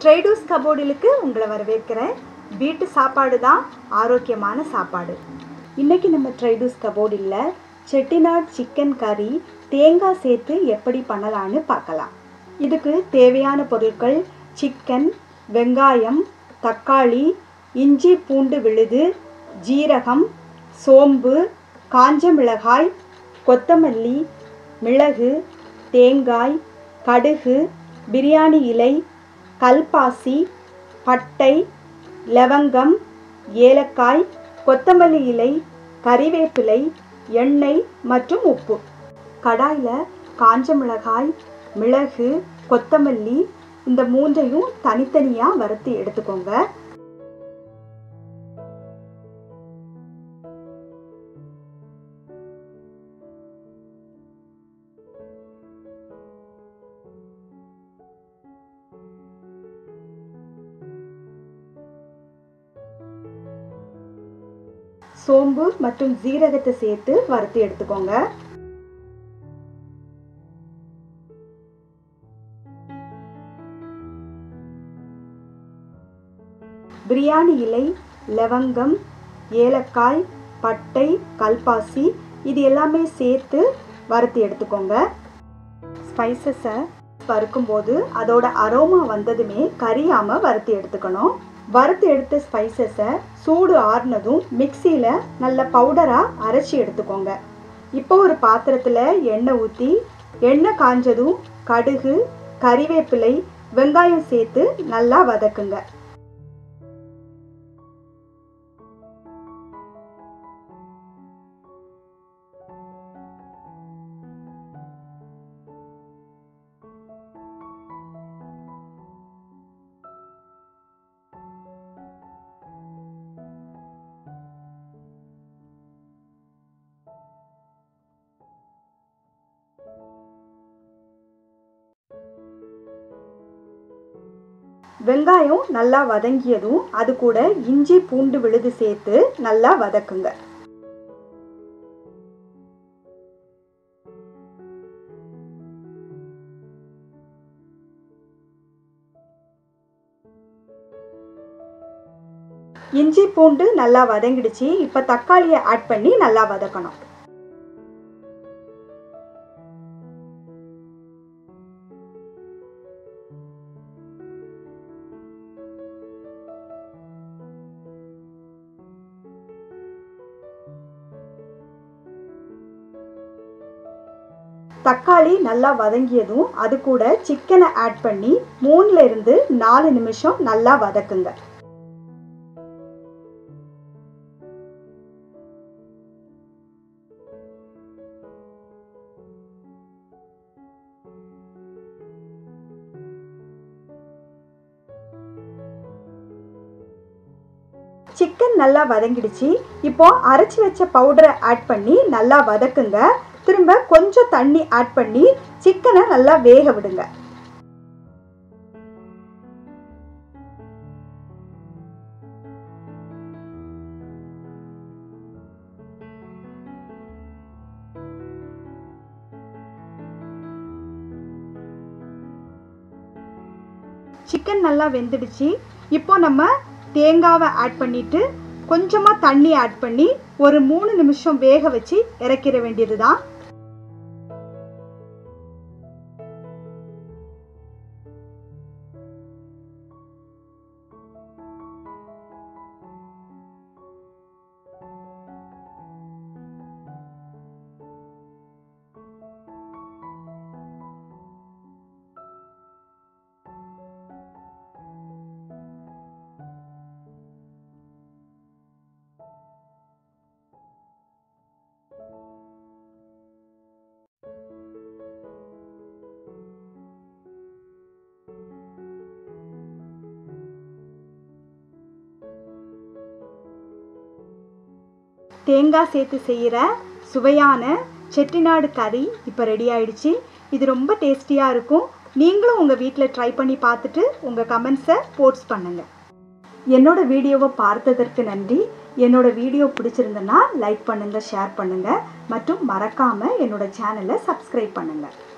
ட்ரைடூஸ் கபோர்டிலுக்கு உங்களை வரவேற்கிறேன் வீட்டு சாப்பாடு தான் ஆரோக்கியமான சாப்பாடு இன்றைக்கி நம்ம ட்ரைடூஸ் கபோர்டில் செட்டிநாட் சிக்கன் கறி தேங்காய் சேர்த்து எப்படி பண்ணலான்னு பார்க்கலாம் இதுக்கு தேவையான பொருட்கள் சிக்கன் வெங்காயம் தக்காளி இஞ்சி பூண்டு விழுது ஜீரகம் சோம்பு காஞ்ச மிளகாய் கொத்தமல்லி மிளகு தேங்காய் கடுகு பிரியாணி இலை கல்பாசி பட்டை லவங்கம் ஏலக்காய் கொத்தமல்லி இலை கறிவேப்பிலை எண்ணெய் மற்றும் உப்பு கடாயில் காஞ்ச மிளகாய் மிளகு கொத்தமல்லி இந்த மூன்றையும் தனித்தனியாக வறுத்து எடுத்துக்கோங்க சோம்பு மற்றும் ஜீரகத்தை சேர்த்து வறுத்து எடுத்துக்கோங்க பிரியாணி இலை லவங்கம் ஏலக்காய் பட்டை கல்பாசி இது எல்லாமே சேர்த்து வறுத்து எடுத்துக்கோங்க ஸ்பைசஸை வறுக்கும்போது அதோட அரோமா வந்ததுமே கரியாமல் வறுத்து எடுத்துக்கணும் வறுத்து எடுத்த ஸ்பைசஸை சூடு ஆறுனதும் மிக்சியில் நல்ல பவுடராக அரைச்சி எடுத்துக்கோங்க இப்போ ஒரு பாத்திரத்தில் எண்ணெய் ஊற்றி எண்ணெய் காஞ்சதும் கடுகு கறிவேப்பிலை வெங்காயம் சேர்த்து நல்லா வதக்குங்க வெங்காயம் நல்லா வதங்கியதும் அது கூட இஞ்சி பூண்டு விழுது சேர்த்து நல்லா வதக்குங்க இஞ்சி பூண்டு நல்லா வதங்கிடுச்சு இப்போ தக்காளியை ஆட் பண்ணி நல்லா வதக்கணும் தக்காளி நல்லா வதங்கியதும் அது கூட சிக்கனை ஆட் பண்ணி மூணுல இருந்து நாலு நிமிஷம் நல்லா வதக்குங்க சிக்கன் நல்லா வதங்கிடுச்சு இப்போ அரைச்சி வச்ச பவுடரை ஆட் பண்ணி நல்லா வதக்குங்க திரும்ப கொஞ்சம் தண்ணி ஆட் பண்ணி சிக்கனை நல்லா வேக விடுங்க சிக்கன் நல்லா வெந்துடுச்சு இப்போ நம்ம தேங்காவை ஆட் பண்ணிட்டு கொஞ்சமாக தண்ணி ஆட் பண்ணி ஒரு மூணு நிமிஷம் வேக வச்சு இறக்கிற வேண்டியது தான் தேங்காய் சேர்த்து செய்கிற சுவையான செட்டிநாடு கறி இப்போ ரெடி ஆயிடுச்சு இது ரொம்ப டேஸ்டியாக இருக்கும் நீங்களும் உங்கள் வீட்டில் ட்ரை பண்ணி பார்த்துட்டு உங்கள் கமெண்ட்ஸை போஸ்ட் பண்ணுங்கள் என்னோட வீடியோவை பார்த்ததற்கு நன்றி என்னோட வீடியோ பிடிச்சிருந்தனா லைக் பண்ணுங்கள் ஷேர் பண்ணுங்கள் மற்றும் மறக்காமல் என்னோட சேனலை சப்ஸ்கிரைப் பண்ணுங்கள்